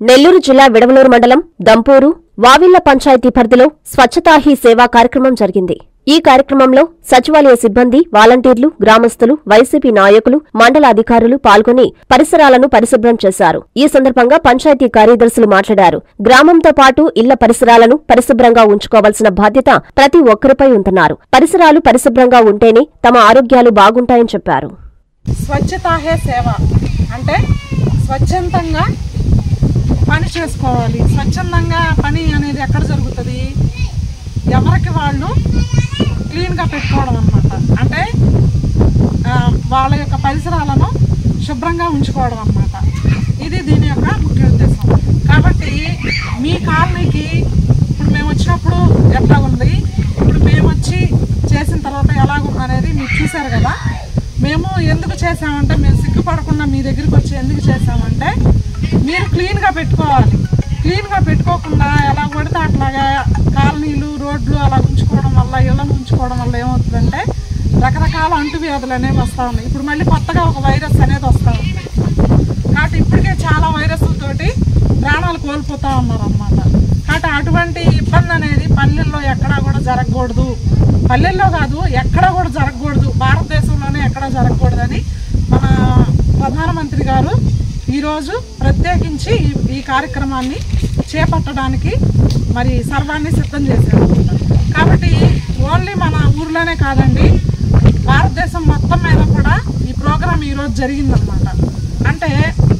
నెల్లూరు జిల్లా విడవలూరు మండలం దంపూరు వావిళ్ల పంచాయతీ పరిధిలో స్వచ్ఛతా హీ సేవా కార్యక్రమం జరిగింది ఈ కార్యక్రమంలో సచివాలయ సిబ్బంది వాలంటీర్లు గ్రామస్తులు వైసీపీ నాయకులు మండల అధికారులు పాల్గొని పరిసరాలను పరిశుభ్రం చేశారు ఈ సందర్భంగా పంచాయతీ కార్యదర్శులు మాట్లాడారు గ్రామంతో పాటు ఇళ్ల పరిసరాలను పరిశుభ్రంగా ఉంచుకోవాల్సిన బాధ్యత ప్రతి ఒక్కరిపై ఉంటున్నారు పరిసరాలు పరిశుభ్రంగా ఉంటేనే తమ ఆరోగ్యాలు బాగుంటాయని చెప్పారు స్వచ్ఛతా హే సేవ అంటే స్వచ్ఛందంగా పని చేసుకోవాలి స్వచ్ఛందంగా పని అనేది ఎక్కడ జరుగుతుంది ఎవరికి వాళ్ళు క్లీన్గా పెట్టుకోవడం అనమాట అంటే ఆ, వాళ్ళ యొక్క పరిసరాలను శుభ్రంగా ఉంచుకోవడం అనమాట ఇది దీని యొక్క ముఖ్య ఉద్దేశం కాబట్టి మీ కాలనీకి ఇప్పుడు మేము వచ్చినప్పుడు ఎట్లా ఉంది ఇప్పుడు మేము వచ్చి చేసిన తర్వాత ఎలాగుంది అనేది మీరు చూశారు కదా మేము ఎందుకు చేసామంటే మేము సిగ్గుపడకుండా మీ దగ్గరికి వచ్చి ఎందుకు చేసామంటే మీరు క్లీన్గా పెట్టుకోవాలి క్లీన్గా పెట్టుకోకుండా ఎలా పడితే అట్లాగా కాలనీలు రోడ్లు అలా ఉంచుకోవడం వల్ల ఇళ్ళను ఉంచుకోవడం వల్ల ఏమవుతుందంటే రకరకాల అంటువ్యాధులు అనేవి వస్తూ ఉన్నాయి ఇప్పుడు మళ్ళీ కొత్తగా ఒక వైరస్ అనేది వస్తూ ఉంది కాబట్టి ఇప్పటికే చాలా వైరస్లతోటి ప్రాణాలు కోల్పోతూ ఉన్నారు అనమాట కాబట్టి అటువంటి ఇబ్బంది అనేది పల్లెల్లో ఎక్కడా కూడా జరగకూడదు పల్లెల్లో కాదు ఎక్కడా కూడా జరగకూడదు భారతదేశంలోనే ఎక్కడా జరగకూడదని మన ప్రధానమంత్రి గారు ఈరోజు ప్రత్యేకించి ఈ- ఈ కార్యక్రమాన్ని చేపట్టడానికి మరి సర్వాన్ని సిద్ధం చేశారు కాబట్టి ఓన్లీ మన ఊర్లోనే కాదండి భారతదేశం మొత్తం మీద కూడా ఈ ప్రోగ్రాం ఈరోజు జరిగిందనమాట అంటే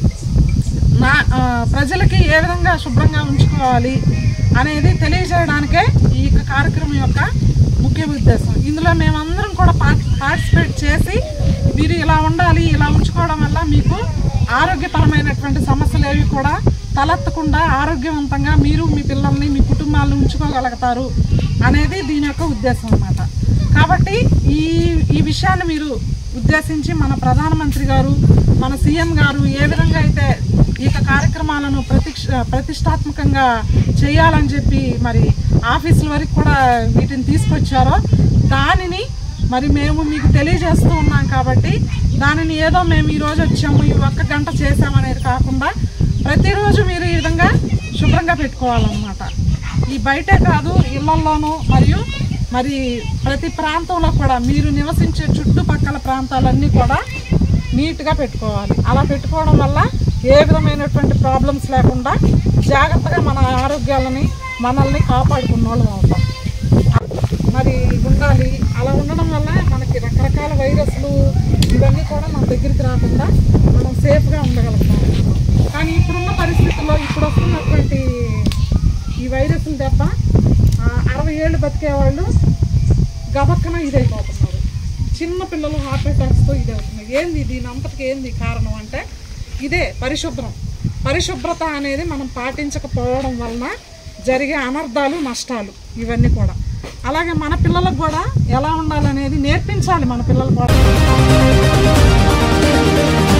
నా ఆ, ప్రజలకి ఏ విధంగా శుభ్రంగా ఉంచుకోవాలి అనేది తెలియజేయడానికే ఈ యొక్క కార్యక్రమం యొక్క ముఖ్య ఉద్దేశం ఇందులో మేమందరం కూడా పార్టి- పార్టిసిపేట్ చేసి మీరు ఇలా ఉండాలి ఇలా ఉంచుకోవడం వల్ల మీకు ఆరోగ్యపరమైనటువంటి సమస్యలు ఏవి కూడా తలెత్తకుండా ఆరోగ్యవంతంగా మీరు మీ పిల్లల్ని మీ కుటుంబాలను ఉంచుకోగలుగుతారు అనేది దీని యొక్క ఉద్దేశం అన్నమాట కాబట్టి ఈ ఈ విషయాన్ని మీరు ఉద్దేశించి మన ప్రధానమంత్రి గారు మన సీఎం గారు ఏ విధంగా అయితే ఈ యొక్క కార్యక్రమాలను ప్రతిక్ష ప్రతిష్టాత్మకంగా చేయాలని చెప్పి మరి ఆఫీసుల వరకు కూడా వీటిని తీసుకొచ్చారో దానిని మరి మేము మీకు తెలియజేస్తూ ఉన్నాం కాబట్టి దానిని ఏదో మేము ఈరోజు వచ్చాము ఈ ఒక్క గంట చేసామనేది కాకుండా ప్రతిరోజు మీరు ఈ విధంగా శుభ్రంగా పెట్టుకోవాలన్నమాట ఈ బయటే కాదు ఇళ్లలోనూ మరియు మరి ప్రతి ప్రాంతంలో కూడా మీరు నివసించే చుట్టుపక్కల ప్రాంతాలన్నీ కూడా నీట్గా పెట్టుకోవాలి అలా పెట్టుకోవడం వల్ల ఏ విధమైనటువంటి ప్రాబ్లమ్స్ లేకుండా జాగ్రత్తగా మన ఆరోగ్యాలని మనల్ని కాపాడుకున్న వాళ్ళం అవుతాం మరి ఉండాలి అలా ఉండడం వల్ల మనకి రకరకాల వైరస్లు ఇవన్నీ కూడా మన దగ్గరికి రాకుండా మనం సేఫ్గా ఉండగలుగుతాం కానీ ఇప్పుడున్న పరిస్థితుల్లో ఇప్పుడు వస్తున్నటువంటి ఈ వైరస్ల దెబ్బ ఆ, అరవై ఏళ్ళు బతికే వాళ్ళు గబక్కన ఇదైపోతున్నారు చిన్న పిల్లలు హార్ట్ అటాక్స్తో ఇదవుతున్నారు ఏంది దీని అంతటికి ఏంది కారణం అంటే ఇదే పరిశుభ్రం పరిశుభ్రత అనేది మనం పాటించకపోవడం వలన జరిగే అనర్థాలు నష్టాలు ఇవన్నీ కూడా అలాగే మన పిల్లలకు కూడా ఎలా ఉండాలనేది నేర్పించాలి మన పిల్లలు కూడా